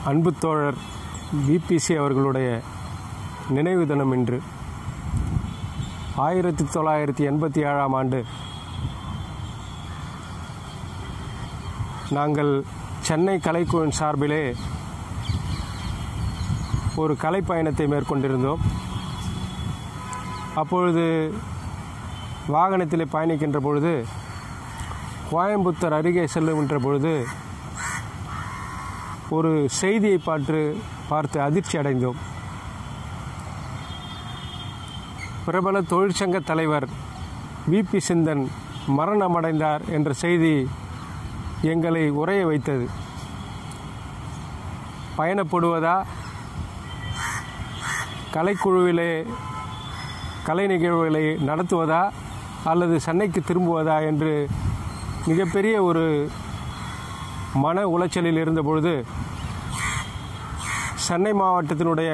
அன்பு தோழர் விபிசி அவர்களுடைய நினைவு தினம் இன்று ஆயிரத்தி தொள்ளாயிரத்தி எண்பத்தி ஏழாம் ஆண்டு நாங்கள் சென்னை கலைக்குழுவின் சார்பிலே ஒரு கலைப்பயணத்தை மேற்கொண்டிருந்தோம் அப்பொழுது வாகனத்திலே பயணிக்கின்ற பொழுது கோயம்புத்தூர் அருகே செல்லுகின்ற பொழுது ஒரு செய்தியை பார்த்து பார்த்து அதிர்ச்சி அடைந்தோம் பிரபல தொழிற்சங்க தலைவர் விபி சிந்தன் மரணமடைந்தார் என்ற செய்தி எங்களை உரைய வைத்தது பயணப்படுவதா கலைக்குழுவிலே கலை நிகழ்வுகளை நடத்துவதா அல்லது சென்னைக்கு திரும்புவதா என்று மிகப்பெரிய ஒரு மன உளைச்சலில் இருந்தபொழுது சென்னை மாவட்டத்தினுடைய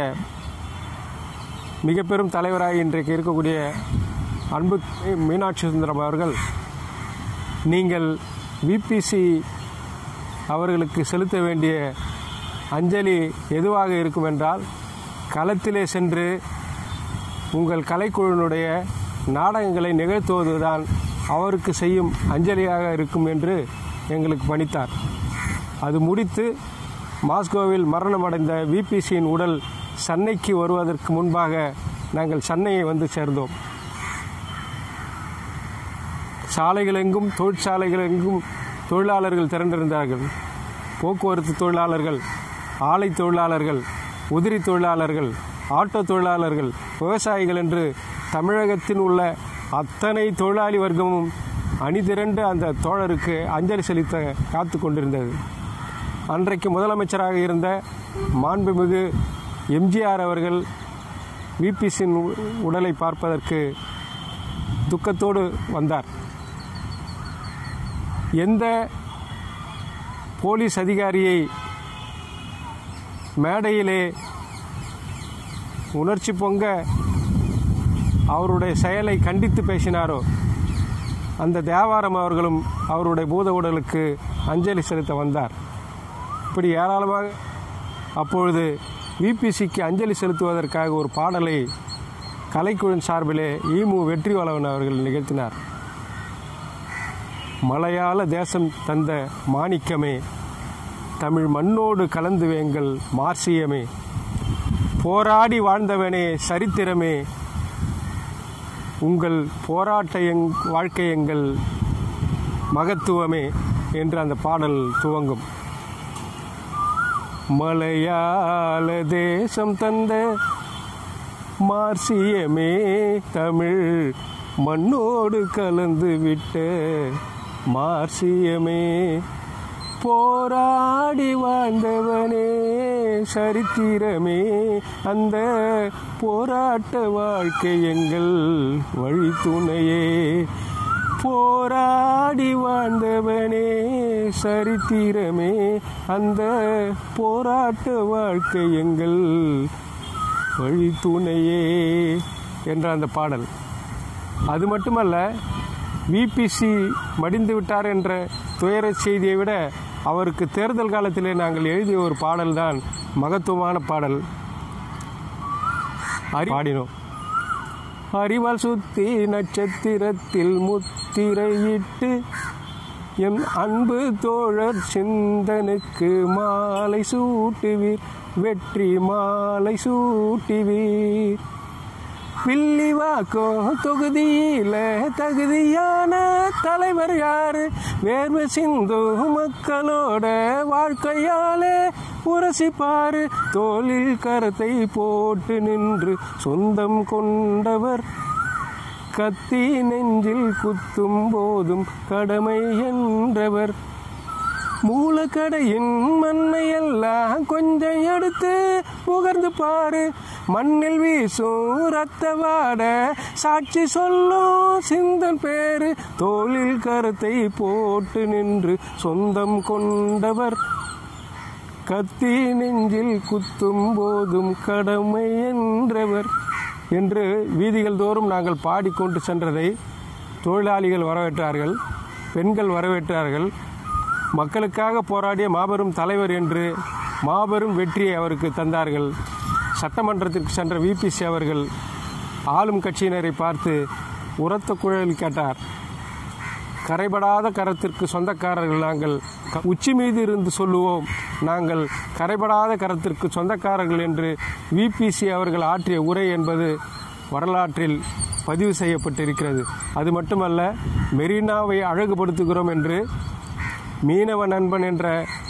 மிக பெரும் தலைவராக இன்றைக்கு இருக்கக்கூடிய அன்பு மீனாட்சி சுந்தரம் அவர்கள் நீங்கள் விபிசி அவர்களுக்கு செலுத்த வேண்டிய அஞ்சலி எதுவாக இருக்கும் என்றால் களத்திலே சென்று உங்கள் கலைக்குழுவினுடைய நாடகங்களை நிகழ்த்துவதுதான் அவருக்கு செய்யும் அஞ்சலியாக இருக்கும் என்று எங்களுக்கு பணித்தார் அது முடித்து மாஸ்கோவில் மரணமடைந்த விபிசியின் உடல் சென்னைக்கு வருவதற்கு முன்பாக நாங்கள் சென்னையை வந்து சேர்ந்தோம் சாலைகளெங்கும் தொழிற்சாலைகளெங்கும் தொழிலாளர்கள் திரண்டிருந்தார்கள் போக்குவரத்து தொழிலாளர்கள் ஆலை தொழிலாளர்கள் உதிரி தொழிலாளர்கள் ஆட்டோ தொழிலாளர்கள் விவசாயிகள் என்று தமிழகத்தில் உள்ள அத்தனை தொழிலாளி வர்க்கமும் அணிதிரண்டு அந்த தோழருக்கு அஞ்சலி செலுத்த காத்து கொண்டிருந்தது அன்றைக்கு முதலமைச்சராக இருந்த மாண்புமிகு எம்ஜிஆர் அவர்கள் விபிசின் உடலை பார்ப்பதற்கு துக்கத்தோடு வந்தார் எந்த போலீஸ் அதிகாரியை மேடையிலே உணர்ச்சி பொங்க அவருடைய செயலை கண்டித்து பேசினாரோ அந்த தேவாரம் அவர்களும் அவருடைய பூத உடலுக்கு அஞ்சலி செலுத்த வந்தார் இப்படி ஏராளமாக அப்பொழுது விபிசிக்கு அஞ்சலி செலுத்துவதற்காக ஒரு பாடலை கலைக்குழுவின் சார்பிலே ஈமு வெற்றிவளவன் அவர்கள் நிகழ்த்தினார் மலையாள தேசம் தந்த மாணிக்கமே தமிழ் மண்ணோடு கலந்து வேங்கள் மார்சியமே போராடி வாழ்ந்தவனே சரித்திரமே உங்கள் போராட்ட எங் வாழ்க்கை எங்கள் மகத்துவமே என்று அந்த பாடல் துவங்கும் மலையாள தேசம் தந்த மார்சியமே தமிழ் மண்ணோடு கலந்து விட்ட மார்சியமே போராடி வாழ்ந்தவனே சரித்திரமே அந்த போராட்ட வாழ்க்கை எங்கள் வழித்துணையே போராடி வாழ்ந்தவனே சரித்திரமே அந்த போராட்ட வாழ்க்கை எங்கள் வழித்துணையே என்ற அந்த பாடல் அது மட்டுமல்ல விபிசி மடிந்து விட்டார் என்ற துயர செய்தியை விட அவருக்கு தேர்தல் காலத்திலே நாங்கள் எழுதிய ஒரு பாடல்தான் மகத்துவமான பாடல் அறி பாடினோம் அறிவால் சுத்தி நட்சத்திரத்தில் முத்திரையிட்டு எம் அன்பு தோழர் சிந்தனுக்கு மாலை சூட்டுவீர் வெற்றி மாலை சூட்டுவீர் வில்லிவாக்கம் தொகுதியில தகுதியான தலைவர் யாரு வேர்வை சிந்து மக்களோட வாழ்க்கையாலே உரசிப்பாரு தோளில் கரத்தை போட்டு நின்று சொந்தம் கொண்டவர் கத்தி நெஞ்சில் குத்தும் போதும் கடமை என்றவர் மூலக்கடையின் மண்ணை எல்லாம் கொஞ்சம் எடுத்து முகர்ந்து பாரு மண்ணில் வீசும் ரத்த வாட சாட்சி சொல்லும் சிந்தன் பேரு தோளில் கருத்தை போட்டு நின்று சொந்தம் கொண்டவர் கத்தி நெஞ்சில் குத்தும் போதும் கடமை என்றவர் என்று வீதிகள் தோறும் நாங்கள் பாடிக்கொண்டு சென்றதை தொழிலாளிகள் வரவேற்றார்கள் பெண்கள் வரவேற்றார்கள் மக்களுக்காக போராடிய மாபெரும் தலைவர் என்று மாபெரும் வெற்றியை அவருக்கு தந்தார்கள் சட்டமன்றத்திற்கு சென்ற விபிசி அவர்கள் ஆளும் கட்சியினரை பார்த்து உரத்த குழலில் கேட்டார் கரைபடாத கரத்திற்கு சொந்தக்காரர்கள் நாங்கள் க- உச்சி மீது இருந்து சொல்லுவோம் நாங்கள் கரைபடாத கரத்திற்கு சொந்தக்காரர்கள் என்று விபிசி அவர்கள் ஆற்றிய உரை என்பது வரலாற்றில் பதிவு செய்யப்பட்டிருக்கிறது அது மட்டுமல்ல மெரினாவை அழகுபடுத்துகிறோம் என்று மீனவ நண்பன் என்ற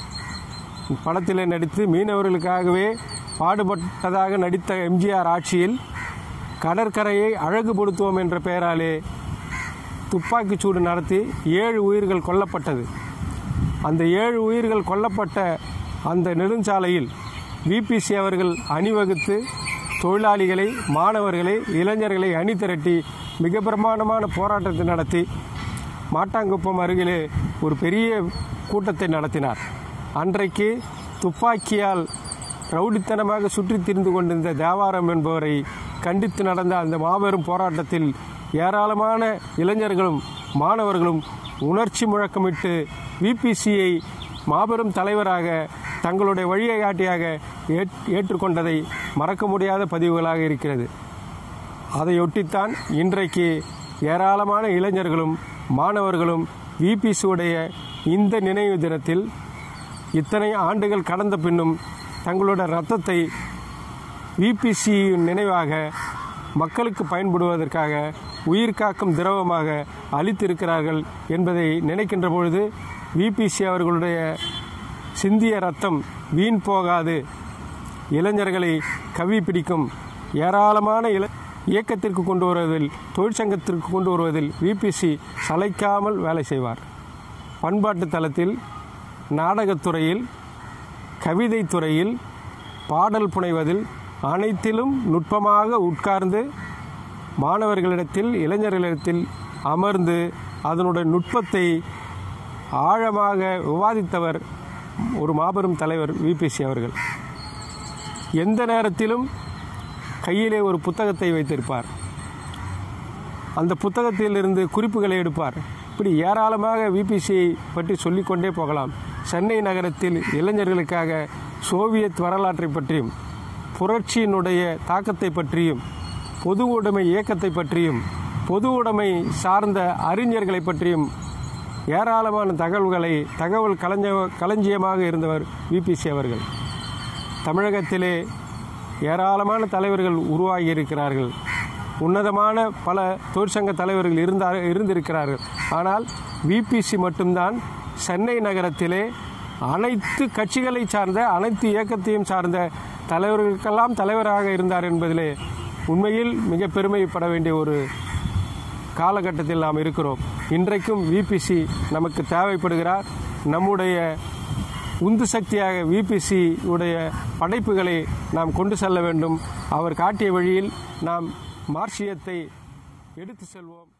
படத்திலே நடித்து மீனவர்களுக்காகவே பாடுபட்டதாக நடித்த எம்ஜிஆர் ஆட்சியில் கடற்கரையை அழகுபடுத்துவோம் என்ற பெயராலே துப்பாக்கிச் சூடு நடத்தி ஏழு உயிர்கள் கொல்லப்பட்டது அந்த ஏழு உயிர்கள் கொல்லப்பட்ட அந்த நெடுஞ்சாலையில் விபிசி அவர்கள் அணிவகுத்து தொழிலாளிகளை மாணவர்களை இளைஞர்களை அணி திரட்டி மிக பிரமாண்டமான போராட்டத்தை நடத்தி மாட்டாங்குப்பம் அருகிலே ஒரு பெரிய கூட்டத்தை நடத்தினார் அன்றைக்கு துப்பாக்கியால் ரவுடித்தனமாக சுற்றித் திரிந்து கொண்டிருந்த தேவாரம் என்பவரை கண்டித்து நடந்த அந்த மாபெரும் போராட்டத்தில் ஏராளமான இளைஞர்களும் மாணவர்களும் உணர்ச்சி முழக்கமிட்டு விபிசியை மாபெரும் தலைவராக தங்களுடைய வழியை காட்டியாக ஏற்- ஏற்றுக்கொண்டதை மறக்க முடியாத பதிவுகளாக இருக்கிறது அதையொட்டித்தான் இன்றைக்கு ஏராளமான இளைஞர்களும் மாணவர்களும் விபிசியுடைய இந்த நினைவு தினத்தில் இத்தனை ஆண்டுகள் கடந்த பின்னும் தங்களோட ரத்தத்தை விபிசி நினைவாக மக்களுக்கு பயன்படுவதற்காக உயிர் காக்கும் திரவமாக அளித்திருக்கிறார்கள் என்பதை நினைக்கின்ற பொழுது விபிசி அவர்களுடைய சிந்திய ரத்தம் வீண் போகாது இளைஞர்களை கவி பிடிக்கும் ஏராளமான இள இயக்கத்திற்கு கொண்டு வருவதில் தொழிற்சங்கத்திற்கு கொண்டு வருவதில் விபிசி சளைக்காமல் வேலை செய்வார் பண்பாட்டு தளத்தில் நாடகத்துறையில் கவிதைத் துறையில் பாடல் புனைவதில் அனைத்திலும் நுட்பமாக உட்கார்ந்து மாணவர்களிடத்தில் இளைஞர்களிடத்தில் அமர்ந்து அதனுடைய நுட்பத்தை ஆழமாக விவாதித்தவர் ஒரு மாபெரும் தலைவர் விபிசி அவர்கள் எந்த நேரத்திலும் கையிலே ஒரு புத்தகத்தை வைத்திருப்பார் அந்த புத்தகத்திலிருந்து குறிப்புகளை எடுப்பார் இப்படி ஏராளமாக விபிசியை பற்றி சொல்லிக்கொண்டே போகலாம் சென்னை நகரத்தில் இளைஞர்களுக்காக சோவியத் வரலாற்றை பற்றியும் புரட்சியினுடைய தாக்கத்தை பற்றியும் பொது உடைமை இயக்கத்தை பற்றியும் பொது உடைமை சார்ந்த அறிஞர்களை பற்றியும் ஏராளமான தகவல்களை தகவல் களஞ்ச களஞ்சியமாக இருந்தவர் விபிசி அவர்கள் தமிழகத்திலே ஏராளமான தலைவர்கள் உருவாகி இருக்கிறார்கள் உன்னதமான பல தொழிற்சங்க தலைவர்கள் இருந்தார் இருந்திருக்கிறார்கள் ஆனால் விபிசி மட்டும்தான் சென்னை நகரத்திலே அனைத்து கட்சிகளை சார்ந்த அனைத்து இயக்கத்தையும் சார்ந்த தலைவர்களுக்கெல்லாம் தலைவராக இருந்தார் என்பதிலே உண்மையில் மிக பெருமைப்பட வேண்டிய ஒரு காலகட்டத்தில் நாம் இருக்கிறோம் இன்றைக்கும் விபிசி நமக்கு தேவைப்படுகிறார் நம்முடைய உந்து சக்தியாக விபிசி உடைய படைப்புகளை நாம் கொண்டு செல்ல வேண்டும் அவர் காட்டிய வழியில் நாம் மார்க்சியத்தை எடுத்து செல்வோம்